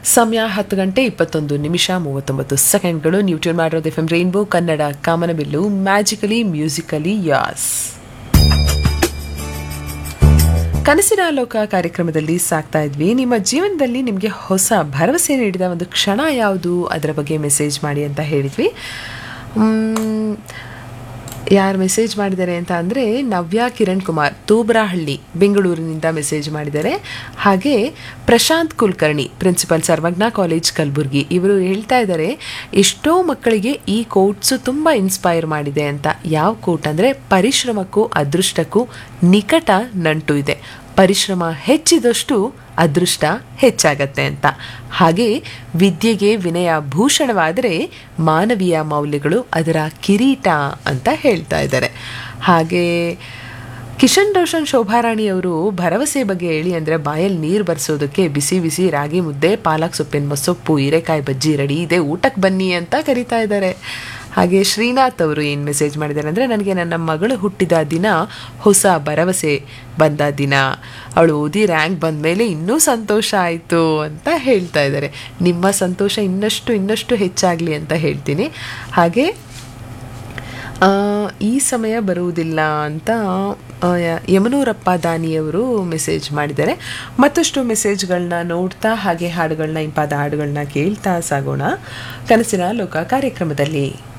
ಸಮಯ ಹತ್ತು ಗಂಟೆ ಇಪ್ಪತ್ತೊಂದು ನಿಮಿಷ ಮೂವತ್ತೊಂಬತ್ತು ಸೆಕೆಂಡ್ಗಳು ನೀವು ಟ್ಯೂನ್ ಮಾಡಿರೋದು ಎಫ್ ಎಂ ರೈನ್ಬೋ ಕನ್ನಡ ಕಾಮನಬಿಲ್ಲು ಮ್ಯಾಜಿಕಲಿ ಮ್ಯೂಸಿಕಲಿ ಯಾಸ್ ಕನಸಿನ ಲೋಕ ಕಾರ್ಯಕ್ರಮದಲ್ಲಿ ಸಾಕ್ತಾ ಇದ್ವಿ ನಿಮ್ಮ ಜೀವನದಲ್ಲಿ ನಿಮಗೆ ಹೊಸ ಭರವಸೆ ನೀಡಿದ ಒಂದು ಕ್ಷಣ ಯಾವುದು ಅದರ ಬಗ್ಗೆ ಮೆಸೇಜ್ ಮಾಡಿ ಅಂತ ಹೇಳಿದ್ವಿ ಮ್, ಯಾರು ಮೆಸೇಜ್ ಮಾಡಿದ್ದಾರೆ ಅಂತ ಅಂದರೆ ನವ್ಯ ಕಿರಣ್ ಕುಮಾರ್ ತೂಬ್ರಾಹಳ್ಳಿ ಬೆಂಗಳೂರಿನಿಂದ ಮೆಸೇಜ್ ಮಾಡಿದ್ದಾರೆ ಹಾಗೆ ಪ್ರಶಾಂತ್ ಕುಲಕರ್ಣಿ ಪ್ರಿನ್ಸಿಪಲ್ ಸರ್ವಜ್ಞ ಕಾಲೇಜ್ ಕಲಬುರ್ಗಿ ಇವರು ಹೇಳ್ತಾ ಇದ್ದಾರೆ ಎಷ್ಟೋ ಮಕ್ಕಳಿಗೆ ಈ ಕೋಟ್ಸು ತುಂಬ ಇನ್ಸ್ಪೈರ್ ಮಾಡಿದೆ ಅಂತ ಯಾವ ಕೋಟ್ ಅಂದರೆ ಪರಿಶ್ರಮಕ್ಕೂ ಅದೃಷ್ಟಕ್ಕೂ ನಿಕಟ ನಂಟು ಇದೆ ಪರಿಶ್ರಮ ಹೆಚ್ಚಿದಷ್ಟು ಅದೃಷ್ಟ ಹೆಚ್ಚಾಗತ್ತೆ ಅಂತ ಹಾಗೆ ವಿದ್ಯೆಗೆ ವಿನಯ ಭೂಷಣವಾದರೆ ಮಾನವೀಯ ಮೌಲ್ಯಗಳು ಅದರ ಕಿರೀಟ ಅಂತ ಹೇಳ್ತಾ ಇದ್ದಾರೆ ಹಾಗೆ ಕಿಶನ್ ರೋಷನ್ ಶೋಭಾರಾಣಿ ಅವರು ಭರವಸೆ ಬಗ್ಗೆ ಹೇಳಿ ಅಂದರೆ ಬಾಯಲ್ಲಿ ನೀರು ಬರ್ಸೋದಕ್ಕೆ ಬಿಸಿ ಬಿಸಿ ರಾಗಿ ಮುದ್ದೆ ಪಾಲಕ್ ಸೊಪ್ಪಿನ ಮೊಸೊಪ್ಪು ಹೀರೆಕಾಯಿ ಬಜ್ಜಿ ರೆಡಿ ಇದೆ ಊಟಕ್ಕೆ ಬನ್ನಿ ಅಂತ ಕರಿತಾ ಇದ್ದಾರೆ ಹಾಗೆ ಶ್ರೀನಾಥ್ ಅವರು ಏನು ಮೆಸೇಜ್ ಮಾಡಿದ್ದಾರೆ ಅಂದರೆ ನನಗೆ ನನ್ನ ಮಗಳು ಹುಟ್ಟಿದ ದಿನ ಹೊಸ ಭರವಸೆ ಬಂದ ದಿನ ಅವಳು ಓದಿ ರ್ಯಾಂಕ್ ಬಂದ ಮೇಲೆ ಇನ್ನೂ ಸಂತೋಷ ಆಯಿತು ಅಂತ ಹೇಳ್ತಾ ಇದ್ದಾರೆ ನಿಮ್ಮ ಸಂತೋಷ ಇನ್ನಷ್ಟು ಇನ್ನಷ್ಟು ಹೆಚ್ಚಾಗಲಿ ಅಂತ ಹೇಳ್ತೀನಿ ಹಾಗೆ ಆ, ಈ ಸಮಯ ಬರುವುದಿಲ್ಲ ಅಂತ ಆ, ಯ- ಯಮನೂರಪ್ಪ ದಾನಿಯವರು ಮೆಸೇಜ್ ಮಾಡಿದ್ದಾರೆ ಮತ್ತಷ್ಟು ಮೆಸೇಜ್ಗಳನ್ನ ನೋಡ್ತಾ ಹಾಗೆ ಹಾಡುಗಳನ್ನ ಇಂಪಾದ ಹಾಡುಗಳನ್ನ ಕೇಳ್ತಾ ಸಾಗೋಣ ಕನಸಿನ ಲೋಕ ಕಾರ್ಯಕ್ರಮದಲ್ಲಿ